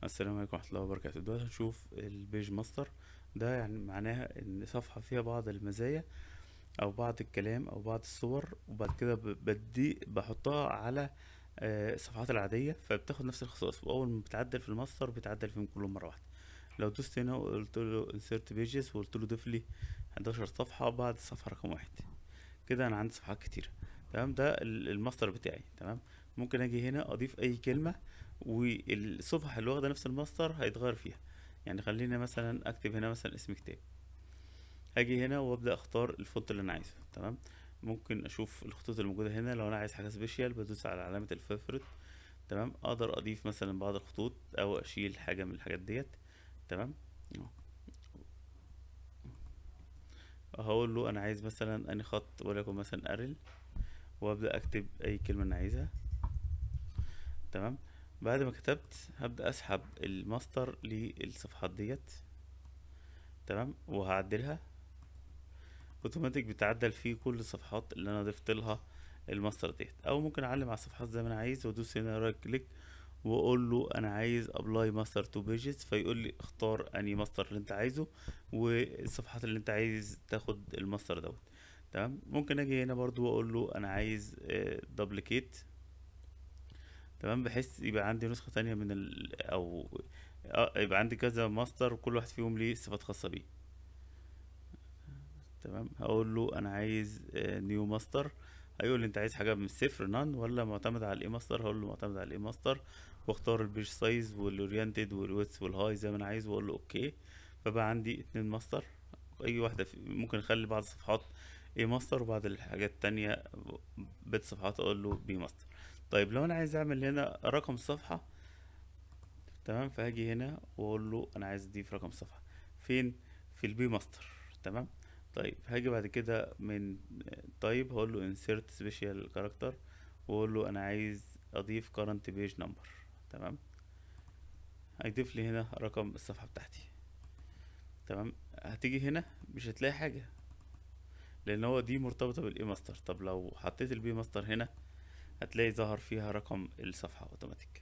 السلام عليكم ورحمة الله وبركاته دلوقتي هنشوف البيج ماستر ده يعني معناها ان صفحة فيها بعض المزايا او بعض الكلام او بعض الصور وبعد كده ب- بدي بحطها على آه، الصفحات العادية فبتاخد نفس الخصائص واول ما بتعدل في الماستر بتعدل فيهم كلهم مرة واحدة لو دوست هنا وقلت له insert pages وقلت له ضيف لي 11 صفحة بعد الصفحة رقم واحد كده انا عندي صفحات كتيرة تمام ده ال- الماستر بتاعي تمام ممكن اجي هنا اضيف اي كلمة والصفحة اللي واخدة نفس الماستر هيتغير فيها يعني خلينا مثلا اكتب هنا مثلا اسم كتاب هاجي هنا وابدا اختار الفونت اللي انا عايزه تمام ممكن اشوف الخطوط الموجوده هنا لو انا عايز حاجه سبيشال بدوس على علامه الفيفوريت تمام اقدر اضيف مثلا بعض الخطوط او اشيل حاجه من الحاجات ديت تمام أهو. هقول له انا عايز مثلا اني خط وليكن مثلا ارل وابدا اكتب اي كلمه انا عايزها تمام بعد ما كتبت هبدا اسحب الماستر للصفحات ديت تمام وهعدلها اوتوماتيك بتعدل في كل الصفحات اللي انا ضفت لها الماستر ديت او ممكن اعلم على الصفحات زي ما انا عايز وادوس هنا رايت كليك واقول له انا عايز ابلاي ماستر تو بيجز فيقول لي اختار انهي ماستر اللي انت عايزه والصفحات اللي انت عايز تاخد الماستر دوت تمام ممكن اجي هنا برضو واقول له انا عايز دبليكيت تمام بحيث يبقى عندي نسخة تانية من ال او آه، يبقى عندي كذا ماستر وكل واحد فيهم ليه صفات خاصة بيه تمام هقول له انا عايز نيو ماستر هيقول لي انت عايز حاجه من الصفر نان ولا معتمد على الاي ماستر هقول له معتمد على الاي ماستر واختار البيج سايز والاورينتد والويدث والهاي زي ما انا عايز واقول له اوكي فبقى عندي اتنين ماستر اي واحده في ممكن اخلي بعض الصفحات اي ماستر وبعض الحاجات التانية بيت صفحات اقول له بي ماستر طيب لو انا عايز اعمل هنا رقم الصفحه تمام فهاجي هنا واقول له انا عايز اضيف رقم صفحه فين في البي ماستر تمام طيب هاجي بعد كده من طيب هقول له insert special character واقول له انا عايز اضيف current page number تمام هيضيف لي هنا رقم الصفحة بتاعتي تمام هتيجي هنا مش هتلاقي حاجة لان هو دي مرتبطة بالاي ماستر طب لو حطيت البي ماستر هنا هتلاقي ظهر فيها رقم الصفحة اوتوماتيك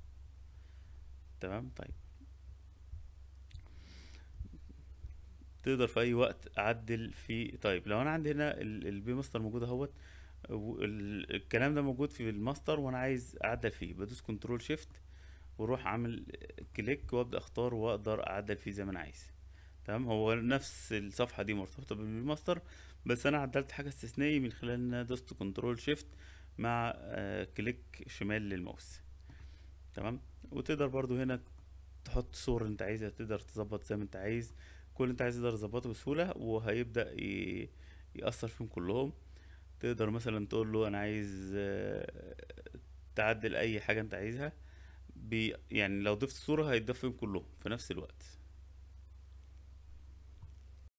تمام طيب تقدر في اي وقت اعدل في طيب لو انا عندي هنا ال- البي ماستر موجود اهوت وال- الكلام ده موجود في الماستر وانا عايز اعدل فيه بدوس كنترول شيفت واروح اعمل كليك وابدا اختار واقدر اعدل فيه زي ما انا عايز تمام هو نفس الصفحه دي مرتبطه بالماستر بس انا عدلت حاجه استثنائي من خلال ان انا دوست كنترول شيفت مع آه، كليك شمال للماوس تمام وتقدر برضو هنا تحط صور اللي انت عايزها تقدر تظبط زي ما انت عايز كل اللي انت عايز تقدر تظبطه بسهولة وهيبدأ ي- يأثر فيهم كلهم تقدر مثلا تقول له انا عايز آه، تعدل اي حاجة انت عايزها بي يعني لو ضفت صورة هيتضاف فيهم كلهم في نفس الوقت